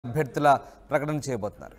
అభ్యర్థుల ప్రకటన చేయబోతున్నారు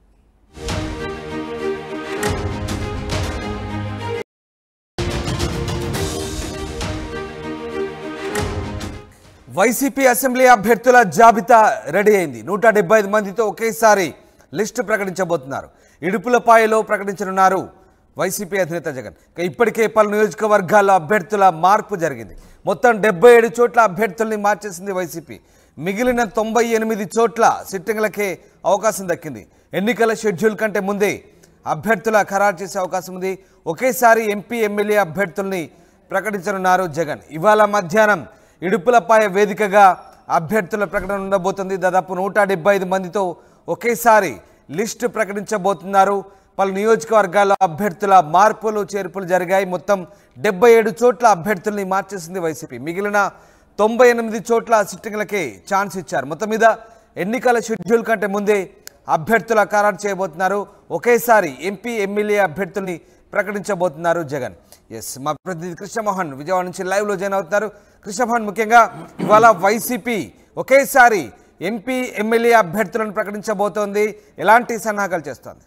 వైసీపీ అసెంబ్లీ అభ్యర్థుల జాబితా రెడీ అయింది నూట డెబ్బై ఐదు మందితో ఒకేసారి లిస్టు ప్రకటించబోతున్నారు ఇడుపులపాయలో ప్రకటించనున్నారు వైసీపీ అధినేత జగన్ ఇక ఇప్పటికే పలు నియోజకవర్గాల్లో అభ్యర్థుల మార్పు జరిగింది మొత్తం డెబ్బై ఏడు చోట్ల అభ్యర్థుల్ని మార్చేసింది వైసీపీ మిగిలిన తొంభై ఎనిమిది చోట్ల సిట్టింగ్లకే అవకాశం దక్కింది ఎన్నికల షెడ్యూల్ కంటే ముందే అభ్యర్థుల ఖరారు చేసే అవకాశం ఉంది ఒకేసారి ఎంపీ ఎమ్మెల్యే అభ్యర్థుల్ని ప్రకటించనున్నారు జగన్ ఇవాళ మధ్యాహ్నం ఇడుపులపాయ వేదికగా అభ్యర్థుల ప్రకటన ఉండబోతుంది దాదాపు నూట డెబ్బై ఐదు మందితో ఒకేసారి లిస్టు ప్రకటించబోతున్నారు పలు నియోజకవర్గాల్లో అభ్యర్థుల మార్పులు చేర్పులు జరిగాయి మొత్తం డెబ్బై ఏడు చోట్ల అభ్యర్థుల్ని మార్చేసింది వైసీపీ మిగిలిన తొంభై ఎనిమిది చోట్ల సిట్టింగ్లకే ఛాన్స్ ఇచ్చారు మొత్తం మీద ఎన్నికల షెడ్యూల్ కంటే ముందే అభ్యర్థుల ఖరారు చేయబోతున్నారు ఒకేసారి ఎంపీ ఎమ్మెల్యే అభ్యర్థుల్ని ప్రకటించబోతున్నారు జగన్ ఎస్ మా ప్రతినిధి కృష్ణమోహన్ విజయవాడ నుంచి లైవ్లో జాయిన్ అవుతున్నారు కృష్ణమోహన్ ముఖ్యంగా ఇవాళ వైసీపీ ఒకేసారి ఎంపీ ఎమ్మెల్యే అభ్యర్థులను ప్రకటించబోతోంది ఎలాంటి సన్నాహాలు చేస్తోంది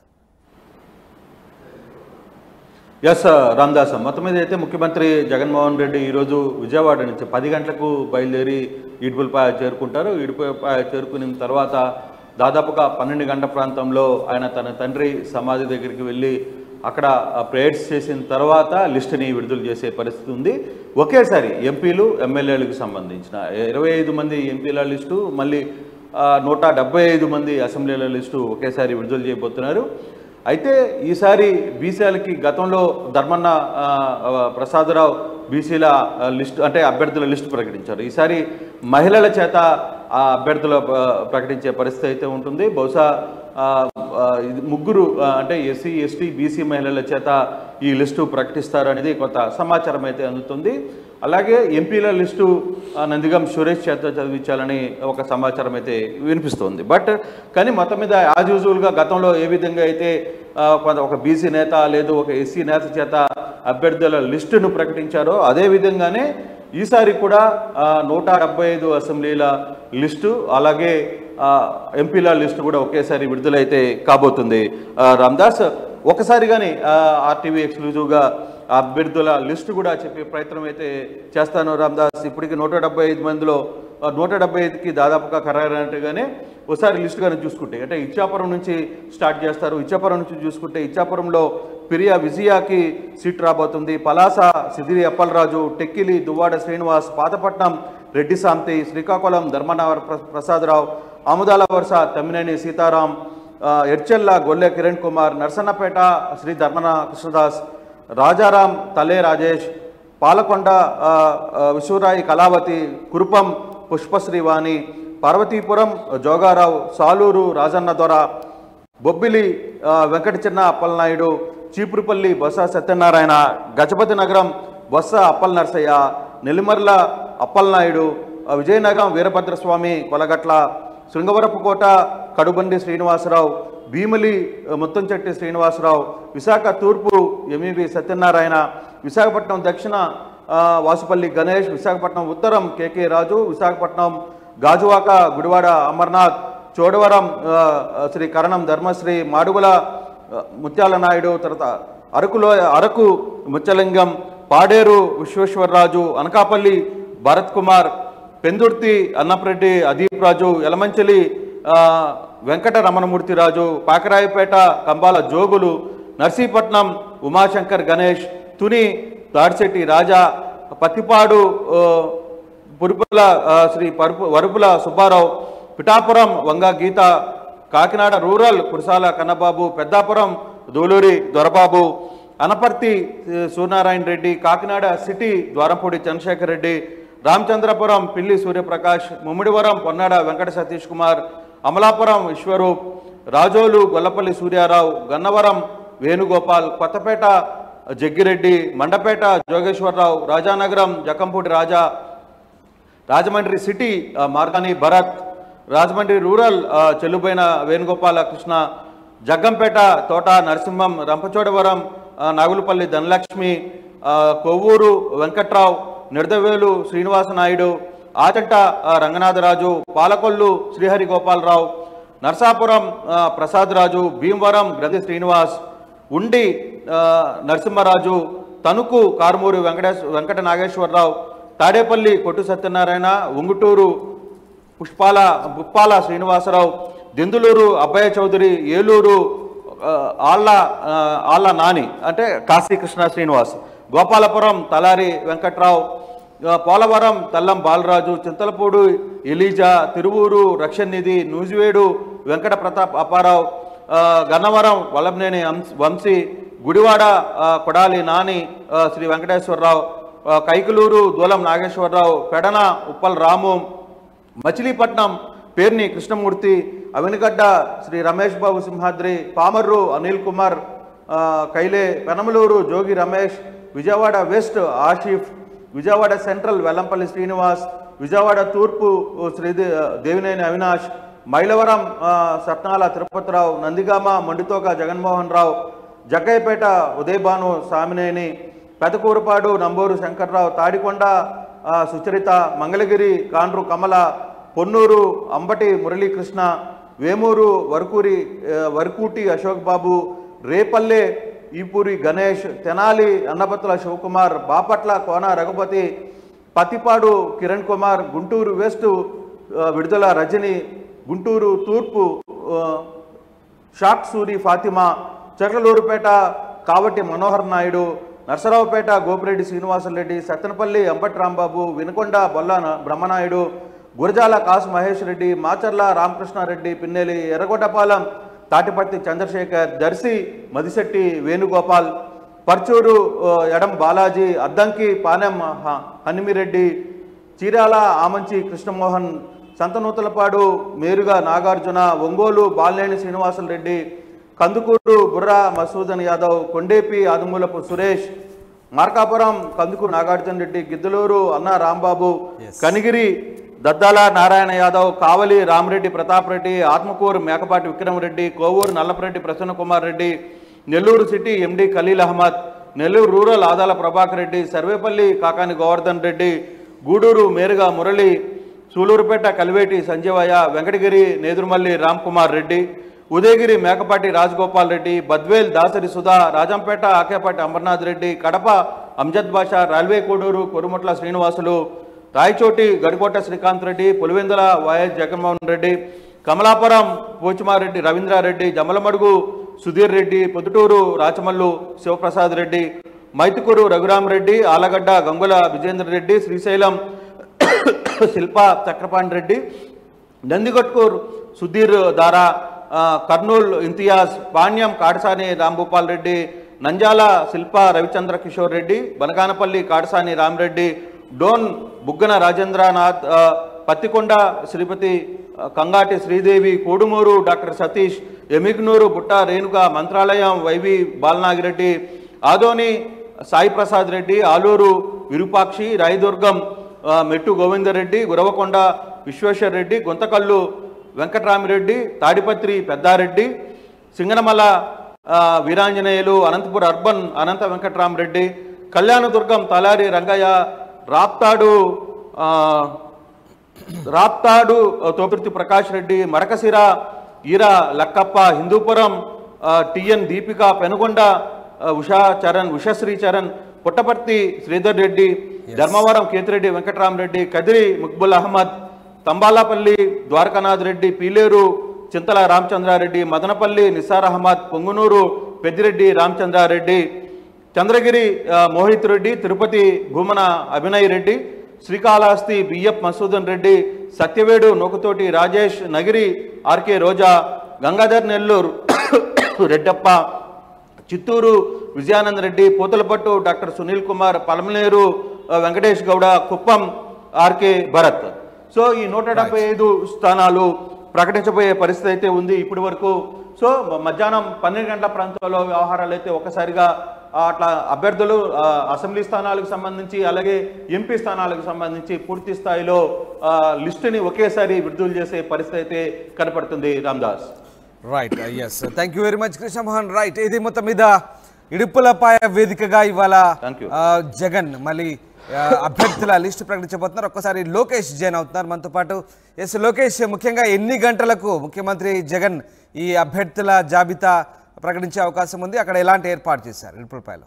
ఎస్ రామ్దాస్ మొత్తం మీద అయితే ముఖ్యమంత్రి జగన్మోహన్ రెడ్డి ఈరోజు విజయవాడ నుంచి పది గంటలకు బయలుదేరి ఇడుపులపాయ చేరుకుంటారు ఇడుపులపాయ చేరుకున్న తర్వాత దాదాపుగా పన్నెండు గంటల ప్రాంతంలో ఆయన తన తండ్రి సమాధి దగ్గరికి వెళ్ళి అక్కడ ప్రేయర్స్ చేసిన తర్వాత లిస్టుని విడుదల చేసే పరిస్థితి ఉంది ఒకేసారి ఎంపీలు ఎమ్మెల్యేలకు సంబంధించిన ఇరవై ఐదు మంది ఎంపీల లిస్టు మళ్ళీ ఆ, నూట డెబ్బై ఐదు మంది అసెంబ్లీల లిస్టు ఒకేసారి విడుదల చేయబోతున్నారు అయితే ఈసారి బీసీలకి గతంలో ధర్మన్న ఆ, ఆ, ప్రసాదరావు బీసీల ఆ, లిస్టు అంటే అభ్యర్థుల లిస్టు ప్రకటించారు ఈసారి మహిళల చేత ఆ అభ్యర్థుల ఆ, ప్రకటించే పరిస్థితి అయితే ఉంటుంది బహుశా ఆ, ఆ, ఇది ముగ్గురు ఆ, అంటే ఎస్సీ ఎస్టీ బీసీ మహిళల చేత ఈ లిస్టు ప్రకటిస్తారు అనేది కొంత సమాచారం అయితే అందుతుంది అలాగే ఎంపీల లిస్టు ఆ, నందిగం సురేష్ చేత చదివించాలని ఒక సమాచారం అయితే వినిపిస్తోంది బట్ కానీ మొత్తం మీద యాజ్ యూజువల్గా గతంలో ఏ విధంగా అయితే ఆ, కొంత ఒక బీసీ నేత లేదు ఒక ఎస్సీ నేత చేత అభ్యర్థుల లిస్టును ప్రకటించారో అదే విధంగానే ఈసారి కూడా ఆ, నూట డెబ్బై ఐదు అసెంబ్లీల లిస్టు అలాగే ఆ, ఎంపీల లిస్టు కూడా ఒకేసారి విడుదలైతే కాబోతుంది ఆ, రామ్దాస్ ఒకసారి కానీ ఆర్టీవీ ఎక్స్క్లూజివ్గా ఆ అభ్యర్థుల లిస్టు కూడా చెప్పే ప్రయత్నం అయితే చేస్తాను రామ్దాస్ ఇప్పటికి నూట డెబ్బై ఐదు మందిలో ఆ, నూట డెబ్బై ఐదుకి దాదాపుగా ఖరారైనట్టుగానే ఒకసారి లిస్ట్ కానీ చూసుకుంటే అంటే ఇచ్చాపురం నుంచి స్టార్ట్ చేస్తారు ఇచ్చాపురం నుంచి చూసుకుంటే ఇచ్చాపురంలో పిరియా విజయాకి సీట్ రాబోతుంది పలాస సిదిరి అప్పలరాజు టెక్కిలి దువ్వాడ శ్రీనివాస్ పాతపట్నం రెడ్డి శాంతి శ్రీకాకుళం ధర్మనగర ప్ర- ప్రసాదరావు ఆముదాల వరుస తమ్మినేని సీతారాం ఆ, ఎడ్చెల్ల గొల్లె కిరణ్ కుమార్ నర్సన్నపేట శ్రీ ధర్మన కృష్ణదాస్ రాజారాం తలే రాజేష్ పాలకొండ ఆ, ఆ, విశ్వరాయి కళావతి కురుపం పుష్పశ్రీవాణి పార్వతీపురం జోగారావు సాలూరు రాజన్న దొర బొబ్బిలి ఆ, వెంకట చిన్న అప్పలనాయుడు చీపురుపల్లి బొత్స సత్యనారాయణ గజపతి నగరం బొత్స అప్పల్ నరసయ్య నెల్లిమర్ల అప్పలనాయుడు ఆ, విజయనగరం వీరభద్రస్వామి కొలగట్ల శృంగవరపుకోట కడుబండి శ్రీనివాసరావు భీమిలి ఆ, ముత్తంచెట్టి శ్రీనివాసరావు విశాఖ తూర్పు ఎంఈబి సత్యనారాయణ విశాఖపట్నం దక్షిణ ఆ, వాసుపల్లి గణేష్ విశాఖపట్నం ఉత్తరం కేకే రాజు విశాఖపట్నం గాజువాక గుడివాడ అమర్నాథ్ చోడవరం ఆ, శ్రీ కరణం ధర్మశ్రీ మాడుగుల ఆ, ముత్యాల నాయుడు తర్వాత అరకులో అరకు ముచ్చలింగం పాడేరు విశ్వేశ్వరరాజు అనకాపల్లి భరత్ కుమార్ పెందుర్తి అన్నప్రెడ్డి అదీప్ రాజు యలమంచలి ఆ, వెంకట రమణమూర్తి రాజు పాకరాయపేట కంబాల జోగులు నర్సీపట్నం ఉమాశంకర్ గణేష్ తుని దాడిశెట్టి రాజా పత్తిపాడు ఆ, పురుపుల ఆ, శ్రీ పరుపు వరుపుల సుబ్బారావు పిఠాపురం వంగ గీత కాకినాడ రూరల్ కురసాల కన్నబాబు పెద్దాపురం దూలూరి దొరబాబు అనపర్తి ఆ, సూర్యనారాయణ రెడ్డి కాకినాడ సిటీ ద్వారంపూడి చంద్రశేఖర్ రెడ్డి రామచంద్రపురం పిల్లి సూర్యప్రకాష్ ముమ్మిడివరం పొన్నాడ వెంకట సతీష్ కుమార్ అమలాపురం విశ్వరూప్ రాజోలు గొల్లపల్లి సూర్యారావు గన్నవరం వేణుగోపాల్ కొత్తపేట జగ్గిరెడ్డి మండపేట జోగేశ్వరరావు రాజానగరం జకంపూడి రాజా రాజమండ్రి సిటీ ఆ, మార్గాని భరత్ రాజమండ్రి రూరల్ ఆ, చెల్లుబైన వేణుగోపాల కృష్ణ జగ్గంపేట తోట నరసింహం రంపచోడవరం ఆ, నాగులపల్లి ధనలక్ష్మి ఆ, కొవ్వూరు వెంకట్రావు నిడదవేలు శ్రీనివాస నాయుడు ఆచంట ఆ, రంగనాథరాజు పాలకొల్లు శ్రీహరి గోపాలరావు నరసాపురం ఆ, ప్రసాద్ రాజు భీమవరం గ్రంథి శ్రీనివాస్ ఉండి ఆ, నరసింహరాజు తణుకు కారుమూరి వెంకటేశ్ వెంకట నాగేశ్వరరావు తాడేపల్లి కొట్టు సత్యనారాయణ ఉంగుటూరు పుష్పాల బుప్పాల శ్రీనివాసరావు దెందులూరు అబ్బయ్య చౌదరి ఏలూరు ఆ, ఆళ్ళ ఆ, ఆళ్ళ నాని అంటే కాశీకృష్ణ శ్రీనివాస్ గోపాలపురం తలారి వెంకట్రావు ఆ, పోలవరం తల్లం బాలరాజు చింతలపూడి ఎలీజా తిరువూరు రక్షణనిధి నూజివేడు వెంకట ప్రతాప్ అప్పారావు ఆ, గన్నవరం వల్లభనేని అంశ్- వంశీ గుడివాడ ఆ, కొడాలి నాని ఆ, శ్రీ వెంకటేశ్వరరావు ఆ, కైకలూరు దూలం నాగేశ్వరరావు పెడన ఉప్పల్ రాము మచిలీపట్నం పేర్ని కృష్ణమూర్తి అవినిగడ్డ శ్రీ రమేష్ బాబు సింహాద్రి పామర్రు అనిల్ కుమార్ ఆ, కైలే పెనమలూరు జోగి రమేష్ విజయవాడ వెస్ట్ ఆషిఫ్ విజయవాడ సెంట్రల్ వెల్లంపల్లి శ్రీనివాస్ విజయవాడ తూర్పు ఓ శ్రీదే దేవినేని అవినాష్ మైలవరం ఆ, సత్నాల తిరుపతిరావు నందిగామ మండితోక జగన్మోహన్ రావు జగ్గయ్యపేట ఉదయభాను సామినేని పెదకూరుపాడు నంబూరు శంకర్రావు తాడికొండ ఆ, సుచరిత మంగళగిరి కాండ్రు కమల పొన్నూరు అంబటి మురళీకృష్ణ వేమూరు వరకూరి ఆ, వరకూటి అశోక్ బాబు రేపల్లె ఈపూరి గణేష్ తెనాలి అన్నపత్తుల శివకుమార్ బాపట్ల కోన రఘుపతి పతిపాడు కిరణ్ కుమార్ గుంటూరు వెస్ట్ ఆ, విడుదల రజని గుంటూరు తూర్పు ఆ, షాక్ సూరి ఫాతిమా చర్లలూరుపేట కావటి మనోహర్ నాయుడు నర్సరావుపేట గోపిరెడ్డి శ్రీనివాసరెడ్డి సత్తెనపల్లి అంబటి రాంబాబు వినకొండ బొల్ల న- బ్రహ్మనాయుడు గురజాల కాసు మహేష్ రెడ్డి మాచర్ల రామకృష్ణారెడ్డి పిన్నెలి ఎర్రగొండపాలెం తాటిపర్తి చంద్రశేఖర్ దర్శి మదిశెట్టి వేణుగోపాల్ పర్చూరు ఆ, ఎడం బాలాజీ అద్దంకి పానెం హ- Hanimireddy Chirala Amanchi Krishnamohan Santhanuthalapadu మేరుగా Nagarjuna Ongole Balineni Srinivasulu Reddy Kandukur Borra Masudan Yadav Kondepi ఆదుమూలపు Suresh Markapuram Kandukur Nagarjuna Reddy Giddalur Anna Rambabu Kanigiri Daddala Narayana Yadav Kavali Ramareddy Pratap Reddy Atmakur Mekapati Vikramareddy Kovur Nallapareddy Prasanna Kumar Reddy Nellore city MD Khaleel Ahmed Nellore rural Adala Prabhakar Reddy Sarvepalli Kakani Govardhan Reddy Gudur Meruga Murali Sullurpeta Kaliveti Sanjeevaiah Venkatagiri Nedurumalli Ram Kumar Reddy Udayagiri Mekapati Rajagopal Reddy Badvel Dasari Sudha Rajampet Akepati Amarnath Reddy Kadapa Amzad Basha railway Koduru Korumutla Srinivasulu Rayachoti Gadikota Srikanth Reddy Pulivendula YS Jaganmohan Reddy Kamalapuram Pochimareddy Ravindrareddy Jammalamadugu Sudheer Reddy Proddatur Rachamallu Sivaprasad Reddy Mydukur Raghuramireddy Allagadda Gangula Vijendra Reddy Srisailam Shilpa Chakrapani Reddy Nandikotkur Sudheer Dara ఆ, కర్నూల్ ఇంతియాజ్ పాణ్యం కాడసాని రాంభూపాల్ రెడ్డి నంజాల శిల్ప రవిచంద్ర కిషోర్ రెడ్డి బనగానపల్లి కాడసాని రామరెడ్డి డోన్ బుగ్గన రాజేంద్రనాథ్ ఆ, పత్తికొండ శ్రీపతి ఆ, కంగాటి శ్రీదేవి కోడుమూరు డాక్టర్ సతీష్ ఎమిగ్నూరు బుట్ట రేణుక మంత్రాలయం వైవి బాలనాగిరెడ్డి ఆదోని సాయి ప్రసాద్ రెడ్డి ఆలూరు విరూపాక్షి రాయదుర్గం ఆ, మెట్టు గోవిందరెడ్డి గురవకొండ విశ్వేశ్వర్ రెడ్డి గుంతకల్లు వెంకట్రామిరెడ్డి తాడిపత్రి పెద్దారెడ్డి సింగనమల ఆ, వీరాంజనేయులు అనంతపురం అర్బన్ అనంత వెంకట్రామరెడ్డి కళ్యాణదుర్గం తలారి రంగయ్య రాప్తాడు ఆ, రాప్తాడు తోపిర్తి ప్రకాష్ రెడ్డి మరకసిర ఈర లక్కప్ప హిందూపురం ఆ, టిఎన్ దీపిక పెనుగొండ ఆ, ఉషా చరణ్ ఉషశ్రీ చరణ్ పుట్టపర్తి శ్రీధర్ రెడ్డి ధర్మవరం కేతిరెడ్డి వెంకటరామరెడ్డి కదిరి ముక్బుల్ అహ్మద్ తంబాలపల్లి ద్వారకానాథ్ రెడ్డి పీలేరు చింతల రామచంద్రారెడ్డి మదనపల్లి నిసార్ అహ్మద్ పొంగునూరు పెద్దిరెడ్డి రామచంద్రారెడ్డి చంద్రగిరి ఆ, మోహిత్ రెడ్డి తిరుపతి భూమన అభినయ్ రెడ్డి శ్రీకాళహస్తి బిఎఫ్ మసూదన్ రెడ్డి సత్యవేడు నూకతోటి రాజేష్ నగిరి ఆర్కే రోజా గంగాధర్ నెల్లూరు రెడ్డప్ప చిత్తూరు విజయానంద రెడ్డి పూతలపట్టు డాక్టర్ సునీల్ కుమార్ పలమనేరు ఆ, వెంకటేష్ గౌడ కుప్పం ఆర్కే భరత్ సో ఈ నూట డెబ్బై ఐదు స్థానాలు ప్రకటించబోయే పరిస్థితి అయితే ఉంది ఇప్పటి వరకు సో మ- మధ్యాహ్నం పన్నెండు గంటల ప్రాంతంలో వ్యవహారాలు అయితే ఒకసారిగా ఆ, అట్లా అభ్యర్థులు ఆ, అసెంబ్లీ స్థానాలకు సంబంధించి అలాగే ఎంపీ స్థానాలకు సంబంధించి పూర్తి స్థాయిలో ఆ, లిస్టుని ఒకేసారి విడుదల చేసే పరిస్థితి అయితే కనపడుతుంది Ramdas right yes thank you very much Krishnamohan right ఇది మొత్తం మీద ఇడుపులపాయ వేదికగా ఇవాళ Thank you. ఆ, జగన్ మళ్ళీ ఆ, అభ్యర్థుల లిస్టు ప్రకటించబోతున్నారు ఒక్కసారి లోకేష్ జైన్ అవుతున్నారు మనతో పాటు ఎస్ లోకేష్ ముఖ్యంగా ఎన్ని గంటలకు ముఖ్యమంత్రి జగన్ ఈ అభ్యర్థుల జాబితా ప్రకటించే అవకాశం ఉంది అక్కడ ఎలాంటి ఏర్పాటు చేశారు ఇరుపులపాయలో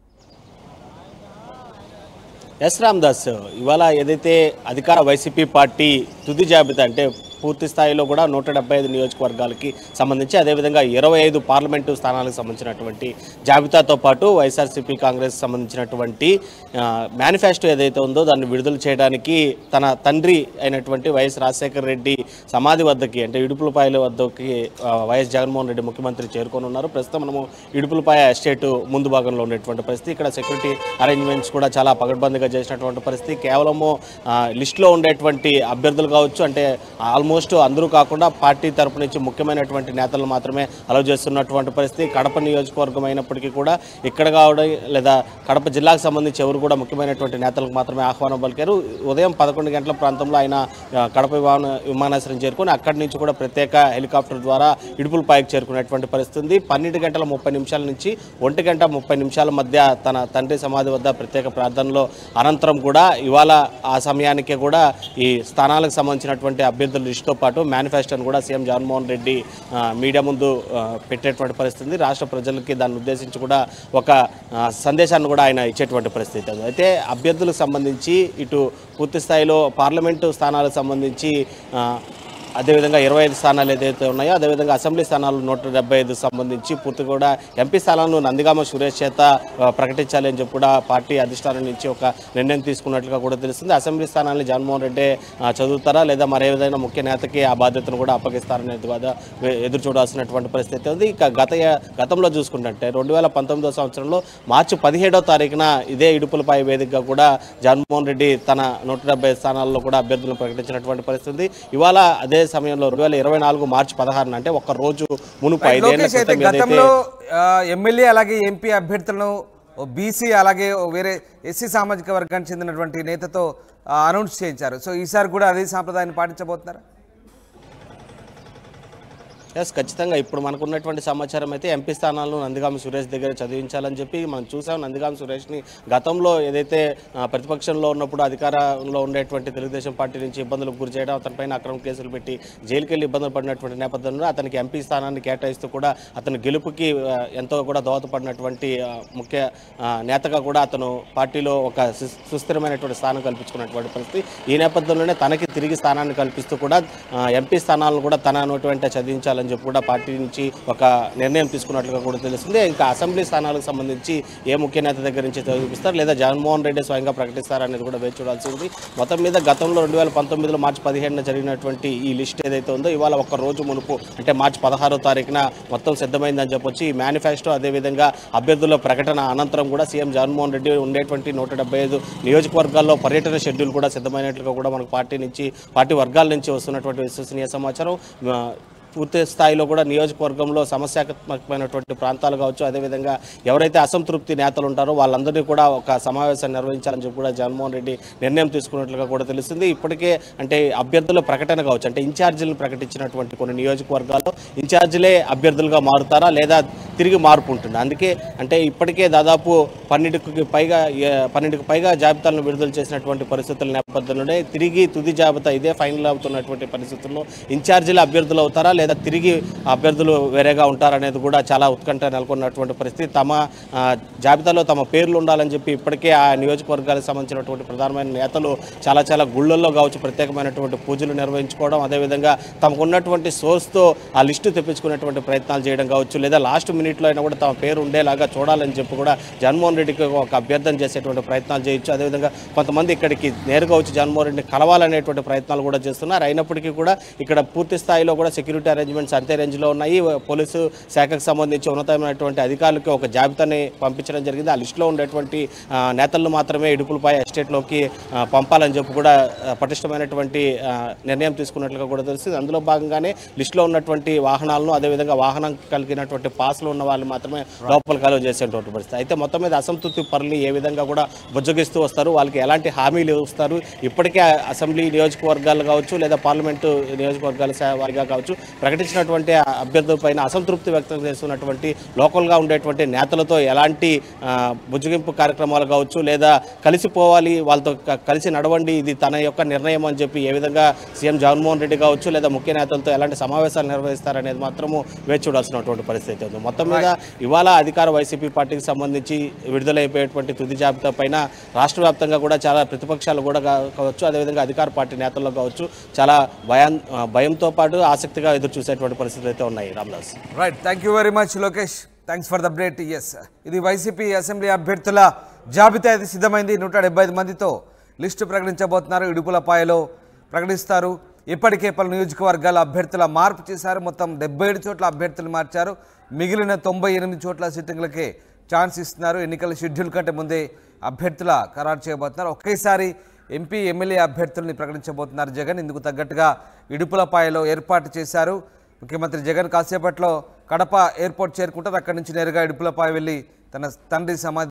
ఎస్ రామ్దాస్ ఇవాళ ఏదైతే అధికార వైసీపీ పార్టీ తుది జాబితా అంటే పూర్తి స్థాయిలో కూడా నూట డెబ్బై ఐదు నియోజకవర్గాలకి సంబంధించి అదేవిధంగా ఇరవై ఐదు పార్లమెంటు స్థానాలకు సంబంధించినటువంటి జాబితాతో పాటు వైఎస్ఆర్సీపీ కాంగ్రెస్ సంబంధించినటువంటి మేనిఫెస్టో ఏదైతే ఉందో దాన్ని విడుదల చేయడానికి తన తండ్రి అయినటువంటి వైఎస్ రాజశేఖర రెడ్డి సమాధి వద్దకి అంటే ఇడుపులపాయల వద్దకి ఆ, వైఎస్ జగన్మోహన్ రెడ్డి ముఖ్యమంత్రి చేరుకొని ఉన్నారు ప్రస్తుతం మనము ఇడుపులపాయ ఎస్టేట్ ముందు భాగంలో ఉన్నటువంటి పరిస్థితి ఇక్కడ సెక్యూరిటీ అరేంజ్మెంట్స్ కూడా చాలా పగడ్బందీగా చేసినటువంటి పరిస్థితి కేవలము ఆ, లిస్టులో ఉండేటువంటి అభ్యర్థులు కావచ్చు అంటే ఆల్మోస్ట్ అందరూ కాకుండా పార్టీ తరపు నుంచి ముఖ్యమైనటువంటి నేతలు మాత్రమే అలౌ చేస్తున్నటువంటి పరిస్థితి కడప నియోజకవర్గం అయినప్పటికీ కూడా ఇక్కడ కావడం లేదా కడప జిల్లాకు సంబంధించి ఎవరు కూడా ముఖ్యమైనటువంటి నేతలకు మాత్రమే ఆహ్వానం పలికారు ఉదయం పదకొండు గంటల ప్రాంతంలో ఆయన ఆ, కడప విమాన విమానాశ్రయం చేరుకొని అక్కడి నుంచి కూడా ప్రత్యేక హెలికాప్టర్ ద్వారా ఇడుపులపాయకు చేరుకునేటువంటి పరిస్థితి ఉంది పన్నెండు గంటల ముప్పై నిమిషాల నుంచి ఒంటి గంట ముప్పై నిమిషాల మధ్య తన తండ్రి సమాధి వద్ద ప్రత్యేక ప్రార్థనలో అనంతరం కూడా ఇవాళ ఆ సమయానికే కూడా ఈ స్థానాలకు సంబంధించినటువంటి అభ్యర్థుల లిస్టుతో పాటు మేనిఫెస్టోను కూడా సీఎం జగన్మోహన్ రెడ్డి ఆ, మీడియా ముందు ఆ, పెట్టేటువంటి పరిస్థితి ఉంది రాష్ట్ర ప్రజలకి దాన్ని ఉద్దేశించి కూడా ఒక ఆ, సందేశాన్ని కూడా ఆయన ఇచ్చేటువంటి పరిస్థితి ఉంది అయితే అభ్యర్థులకు సంబంధించి ఇటు పూర్తి స్థాయిలో పార్లమెంటు స్థానాలకు సంబంధించి ఆ, అదేవిధంగా ఇరవై ఐదు స్థానాలు ఏదైతే ఉన్నాయో అదేవిధంగా అసెంబ్లీ స్థానాలు నూట డెబ్బై ఐదు సంబంధించి పూర్తి కూడా ఎంపీ స్థానాలను నందిగామ సురేష్ చేత ఆ, ప్రకటించాలి అని చెప్పి కూడా పార్టీ అధిష్టానం నుంచి ఒక నిర్ణయం తీసుకున్నట్లుగా కూడా తెలుస్తుంది అసెంబ్లీ స్థానాన్ని జగన్మోహన్ రెడ్డి ఆ, చదువుతారా లేదా మరే విధంగా ముఖ్య నేతకి ఆ బాధ్యతను కూడా అప్పగిస్తారనేది కూడా వే- ఎదురు చూడాల్సినటువంటి పరిస్థితి ఉంది ఇక గత గతంలో చూసుకుంటే రెండు వేల పంతొమ్మిదో సంవత్సరంలో మార్చి పదిహేడో తారీఖున ఇదే ఇడుపులపై వేదికగా కూడా జగన్మోహన్ రెడ్డి తన నూట డెబ్బై స్థానాల్లో కూడా అభ్యర్థులను ప్రకటించినటువంటి పరిస్థితి ఉంది. ఇవాళ అదే సమయంలో రెండు వేల ఇరవై నాలుగు మార్చి పదహారున అంటే ఒక్క రోజు మునుపు ఐదేళ్ల లోకేష్ అయితే క్రితం ఏదైతే గతంలో ఆ, ఎమ్మెల్యే అలాగే ఎంపీ అభ్యర్థులను బీసీ అలాగే ఓ వేరే ఎస్సీ సామాజిక వర్గానికి చెందినటువంటి నేతతో ఆ, అనౌన్స్ చేయించారు సో ఈసారి కూడా అదే సాంప్రదాయాన్ని పాటించబోతున్నారా ఎస్ ఖచ్చితంగా ఇప్పుడు మనకు ఉన్నటువంటి సమాచారం అయితే ఎంపీ స్థానాలను నందిగామ సురేష్ దగ్గర చదివించాలని చెప్పి మనం చూసాం నందిగామ సురేష్ని గతంలో ఏదైతే ఆ, ప్రతిపక్షంలో ఉన్నప్పుడు అధికారంలో ఉండేటువంటి తెలుగుదేశం పార్టీ నుంచి ఇబ్బందులకు గురి చేయడం అతనిపైన అక్రమ కేసులు పెట్టి జైలుకి వెళ్ళి ఇబ్బందులు పడినటువంటి నేపథ్యంలో అతనికి ఎంపీ స్థానాన్ని కేటాయిస్తూ కూడా అతని గెలుపుకి ఆ, ఎంతో కూడా దోహదపడినటువంటి ఆ, ముఖ్య ఆ, నేతగా కూడా అతను పార్టీలో ఒక సు- సుస్థిరమైనటువంటి స్థానం కల్పించుకున్నటువంటి పరిస్థితి ఈ నేపథ్యంలోనే తనకి తిరిగి స్థానాన్ని కల్పిస్తూ కూడా ఆ, ఎంపీ స్థానాలను కూడా తన నోటి వెంట చదివించాలని చెప్పి కూడా పార్టీ నుంచి ఒక నిర్ణయం తీసుకున్నట్లుగా కూడా తెలుస్తుంది ఇంకా అసెంబ్లీ స్థానాలకు సంబంధించి ఏ ముఖ్య నేత దగ్గర నుంచి చదివిస్తారు లేదా జగన్మోహన్ రెడ్డి స్వయంగా ప్రకటిస్తారనేది కూడా వేచి చూడాల్సి ఉంది మొత్తం మీద గతంలో రెండు వేల పంతొమ్మిదిలో మార్చి పదిహేడున జరిగినటువంటి ఈ లిస్ట్ ఏదైతే ఉందో ఇవాళ ఒక రోజు మునుపు అంటే మార్చి పదహారో తారీఖున మొత్తం సిద్ధమైందని చెప్పొచ్చు ఈ మేనిఫెస్టో అదేవిధంగా అభ్యర్థుల ప్రకటన అనంతరం కూడా సీఎం జగన్మోహన్ రెడ్డి ఉండేటువంటి నూట డెబ్బై ఐదు నియోజకవర్గాల్లో పర్యటన షెడ్యూల్ కూడా సిద్ధమైనట్లుగా కూడా మనకు పార్టీ నుంచి పార్టీ వర్గాల నుంచి వస్తున్నటువంటి విశ్వసనీయ సమాచారం ఆ, పూర్తి స్థాయిలో కూడా నియోజకవర్గంలో సమస్యాత్మకమైనటువంటి ప్రాంతాలు కావచ్చు అదేవిధంగా ఎవరైతే అసంతృప్తి నేతలు ఉంటారో వాళ్ళందరినీ కూడా ఒక సమావేశాన్ని నిర్వహించాలని చెప్పి కూడా జగన్మోహన్ రెడ్డి నిర్ణయం తీసుకున్నట్లుగా కూడా తెలుస్తుంది ఇప్పటికే అంటే అభ్యర్థుల ప్రకటన కావచ్చు అంటే ఇన్ఛార్జీలను ప్రకటించినటువంటి కొన్ని నియోజకవర్గాల్లో ఇన్ఛార్జీలే అభ్యర్థులుగా మారుతారా లేదా తిరిగి మార్పు ఉంటుంది అందుకే అంటే ఇప్పటికే దాదాపు పన్నెండుకి పైగా ఏ- పన్నెండుకి పైగా జాబితాలను విడుదల చేసినటువంటి పరిస్థితుల నేపథ్యంలోనే తిరిగి తుది జాబితా ఇదే ఫైనల్ అవుతున్నటువంటి పరిస్థితుల్లో ఇన్ఛార్జీల అభ్యర్థులు అవుతారా లేదా తిరిగి అభ్యర్థులు వేరేగా ఉంటారనేది కూడా చాలా ఉత్కంఠ నెలకొన్నటువంటి పరిస్థితి తమ ఆ, జాబితాలో తమ పేర్లు ఉండాలని చెప్పి ఇప్పటికే ఆ నియోజకవర్గాలకు సంబంధించినటువంటి ప్రధానమైన నేతలు చాలా చాలా గుళ్ళల్లో కావచ్చు ప్రత్యేకమైనటువంటి పూజలు నిర్వహించుకోవడం అదేవిధంగా తమకు ఉన్నటువంటి సోర్స్తో ఆ లిస్టు తెప్పించుకునేటువంటి ప్రయత్నాలు చేయడం కావచ్చు లేదా లాస్ట్ మినిట్లో అయినా కూడా తమ పేరు ఉండేలాగా చూడాలని చెప్పి కూడా జగన్మోహన్ రెడ్డికి ఒక అభ్యర్థన చేసేటువంటి ప్రయత్నాలు చేయొచ్చు అదేవిధంగా కొంతమంది ఇక్కడికి నేరుగా వచ్చి జగన్మోహన్ రెడ్డిని కలవాలనేటువంటి ప్రయత్నాలు కూడా చేస్తున్నారు అయినప్పటికీ కూడా ఇక్కడ పూర్తి స్థాయిలో కూడా సెక్యూరిటీ అరేంజ్మెంట్స్ అంతే రేంజ్లో ఉన్నాయి పోలీసు శాఖకు సంబంధించి ఉన్నతమైనటువంటి అధికారులకి ఒక జాబితాని పంపించడం జరిగింది ఆ లిస్టులో ఉండేటువంటి ఆ, నేతలను మాత్రమే ఇడుపులపై ఎస్టేట్లోకి ఆ, పంపాలని చెప్పి కూడా ఆ, పటిష్టమైనటువంటి ఆ, నిర్ణయం తీసుకున్నట్లుగా కూడా తెలుస్తుంది అందులో భాగంగానే లిస్టులో ఉన్నటువంటి వాహనాలను అదేవిధంగా వాహనం కలిగినటువంటి పాస్లు ఉన్న వాళ్ళు మాత్రమే లోపల కాలువ చేసేటువంటి పరిస్థితి అయితే మొత్తం మీద అసంతృప్తి పరులు ఏ విధంగా కూడా బుజ్జగిస్తూ వస్తారు వాళ్ళకి ఎలాంటి హామీలు ఇస్తారు ఇప్పటికే అసెంబ్లీ నియోజకవర్గాలు కావచ్చు లేదా పార్లమెంటు నియోజకవర్గాల సా- వారిగా కావచ్చు ప్రకటించినటువంటి అభ్యర్థుల పైన అసంతృప్తి వ్యక్తం చేస్తున్నటువంటి లోకల్గా ఉండేటువంటి నేతలతో ఎలాంటి ఆ, బుజ్జగింపు కార్యక్రమాలు కావచ్చు లేదా కలిసిపోవాలి వాళ్ళతో క- కలిసి నడవండి ఇది తన యొక్క నిర్ణయం అని చెప్పి ఏ విధంగా సీఎం జగన్మోహన్ రెడ్డి కావచ్చు లేదా ముఖ్య నేతలతో ఎలాంటి సమావేశాలు నిర్వహిస్తారనేది మాత్రము వేచి చూడాల్సినటువంటి పరిస్థితి ఉంది మొత్తం మీద ఇవాళ అధికార వైసీపీ పార్టీకి సంబంధించి విడుదలైపోయేటువంటి తుది జాబితా పైన రాష్ట్ర వ్యాప్తంగా కూడా చాలా ప్రతిపక్షాలు కూడా కా- కావచ్చు అదేవిధంగా అధికార పార్టీ నేతల్లో కావచ్చు చాలా భయాన్ ఆ, భయంతో పాటు ఆసక్తిగా ఎదురు చూసేటువంటి పరిస్థితులు అయితే ఉన్నాయి Ramdas right thank you very much Lokesh thanks for the update yes ఇది వైసీపీ అసెంబ్లీ అభ్యర్థుల జాబితా అయితే సిద్ధమైంది నూట డెబ్బై ఐదు మందితో లిస్టు ప్రకటించబోతున్నారు ఇడుపులపాయలో ప్రకటిస్తారు ఇప్పటికే పలు నియోజకవర్గాల అభ్యర్థుల మార్పు చేశారు మొత్తం డెబ్బై ఏడు చోట్ల అభ్యర్థులు మార్చారు మిగిలిన తొంభై ఎనిమిది చోట్ల సిట్టింగ్లకే ఛాన్స్ ఇస్తున్నారు ఎన్నికల షెడ్యూల్ కంటే ముందే అభ్యర్థుల ఖరారు చేయబోతున్నారు ఒకేసారి ఎంపీ ఎమ్మెల్యే అభ్యర్థుల్ని ప్రకటించబోతున్నారు జగన్ ఇందుకు తగ్గట్టుగా ఇడుపులపాయలో ఏర్పాటు చేశారు ముఖ్యమంత్రి జగన్ కాసేపట్లో కడప ఎయిర్పోర్ట్ చేరుకుంటారు అక్కడి నుంచి నేరుగా ఇడుపులపాయ వెళ్ళి తన తండ్రి సమాధి